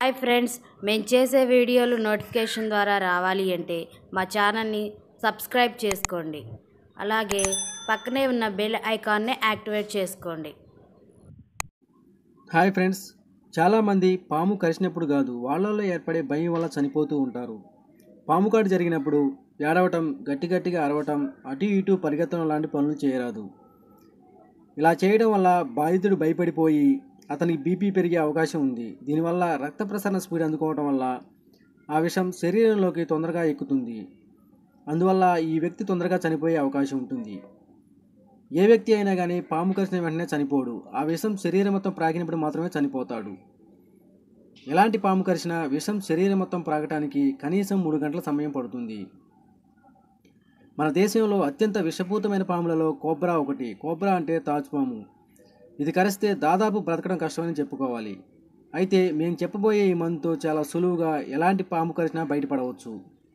hi friends మేము చేసే వీడియోలు నోటిఫికేషన్ ద్వారా రావాలి అంటే మా ఛానల్ని సబ్స్క్రైబ్ చేసుకోండి అలాగే పక్కనే ఉన్న బెల్ ఐకాన్ని యాక్టివేట్ చేసుకోండి హాయ్ ఫ్రెండ్స్ చాలామంది పాము కరిచినప్పుడు కాదు వాళ్ళల్లో ఏర్పడే భయం వల్ల చనిపోతూ ఉంటారు పాము కాటు జరిగినప్పుడు ఏడవటం గట్టి గట్టిగా అరవటం అటు ఇటు పరిగెత్తడం లాంటి పనులు చేయరాదు ఇలా చేయడం వల్ల బాధితుడు భయపడిపోయి అతనికి బీపీ పెరిగే అవకాశం ఉంది దీనివల్ల రక్త ప్రసరణ స్పీడ్ అందుకోవటం వల్ల ఆ విషం శరీరంలోకి తొందరగా ఎక్కుతుంది అందువల్ల ఈ వ్యక్తి తొందరగా చనిపోయే అవకాశం ఉంటుంది ఏ వ్యక్తి అయినా కానీ పాము కరిచిన వెంటనే చనిపోడు ఆ విషం శరీరం మొత్తం ప్రాగినప్పుడు మాత్రమే చనిపోతాడు ఎలాంటి పాము కరిచినా విషం శరీరం మొత్తం ప్రాగటానికి కనీసం మూడు గంటల సమయం పడుతుంది మన దేశంలో అత్యంత విషపూతమైన పాములలో కోబ్రా ఒకటి కోబ్రా అంటే తాజ్పాము ఇది కరిస్తే దాదాపు బ్రతకడం కష్టమని చెప్పుకోవాలి అయితే మేము చెప్పబోయే ఈ మందుతో చాలా సులువుగా ఎలాంటి పాము కరిచినా బయటపడవచ్చు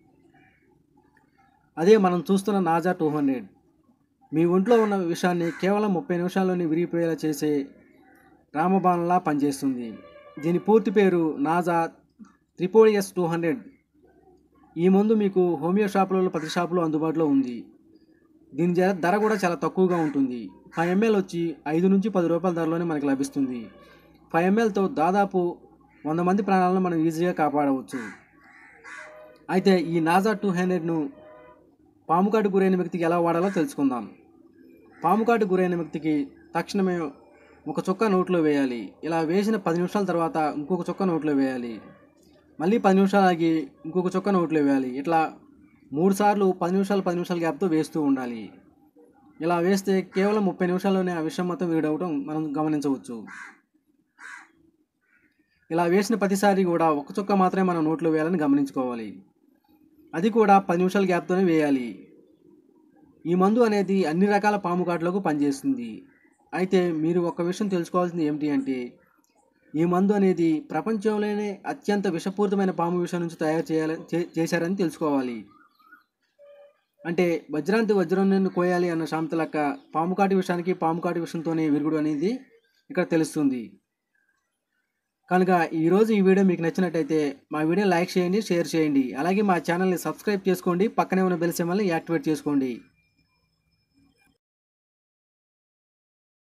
అదే మనం చూస్తున్న నాజా టూ హండ్రెడ్ మీ ఒంట్లో ఉన్న విషాన్ని కేవలం ముప్పై నిమిషాల్లోనే విరిగిపోయేలా చేసే రామబాణంలా పనిచేస్తుంది దీని పూర్తి పేరు నాజా త్రిపోడియస్ టూ హండ్రెడ్ ఈ మందు మీకు హోమియో షాపులలో ప్రతి షాపులో అందుబాటులో ఉంది దీని జర- ధర కూడా చాలా తక్కువగా ఉంటుంది ఫైవ్ ఎంఎల్ వచ్చి ఐదు నుంచి పది రూపాయల ధరలోనే మనకు లభిస్తుంది ఫైవ్ ఎంఎల్తో దాదాపు వంద మంది ప్రాణాలను మనం ఈజీగా కాపాడవచ్చు అయితే ఈ నాజా టూ హండ్రెడ్ను పాము కాటు గురైన వ్యక్తికి ఎలా వాడాలో తెలుసుకుందాం పాము కాటు గురైన వ్యక్తికి తక్షణమే ఒక చుక్క నోట్లో వేయాలి ఇలా వేసిన పది నిమిషాల తర్వాత ఇంకొక చుక్క నోట్లో వేయాలి మళ్ళీ పది నిమిషాలు ఆగి ఇంకొక చుక్క నోట్లో వేయాలి ఇట్లా మూడు సార్లు పది నిమిషాలు పది నిమిషాల గ్యాప్తో వేస్తూ ఉండాలి ఇలా వేస్తే కేవలం ముప్పై నిమిషాల్లోనే ఆ విషయం మొత్తం వీడవడం మనం గమనించవచ్చు ఇలా వేసిన ప్రతిసారి కూడా ఒక చుక్క మాత్రమే మనం నోట్లో వేయాలని గమనించుకోవాలి అది కూడా పది నిమిషాల గ్యాప్తోనే వేయాలి ఈ మందు అనేది అన్ని రకాల పాము కాట్లకు పనిచేస్తుంది అయితే మీరు ఒక విషయం తెలుసుకోవాల్సింది ఏమిటి అంటే ఈ మందు అనేది ప్రపంచంలోనే అత్యంత విషపూరితమైన పాము విషం నుంచి తయారు చేయాలని చే- చేశారని తెలుసుకోవాలి అంటే వజ్రాంతి వజ్రం నుండి కోయాలి అన్న సామెత లెక్క పాము కాటి విషయానికి పాము కాటి విషయంతోనే విరుగుడు అనేది ఇక్కడ తెలుస్తుంది కనుక ఈరోజు ఈ వీడియో మీకు నచ్చినట్టయితే మా వీడియో లైక్ చేయండి షేర్ చేయండి అలాగే మా ఛానల్ని సబ్స్క్రైబ్ చేసుకోండి పక్కనే ఉన్న బెల్ సింబల్ని యాక్టివేట్ చేసుకోండి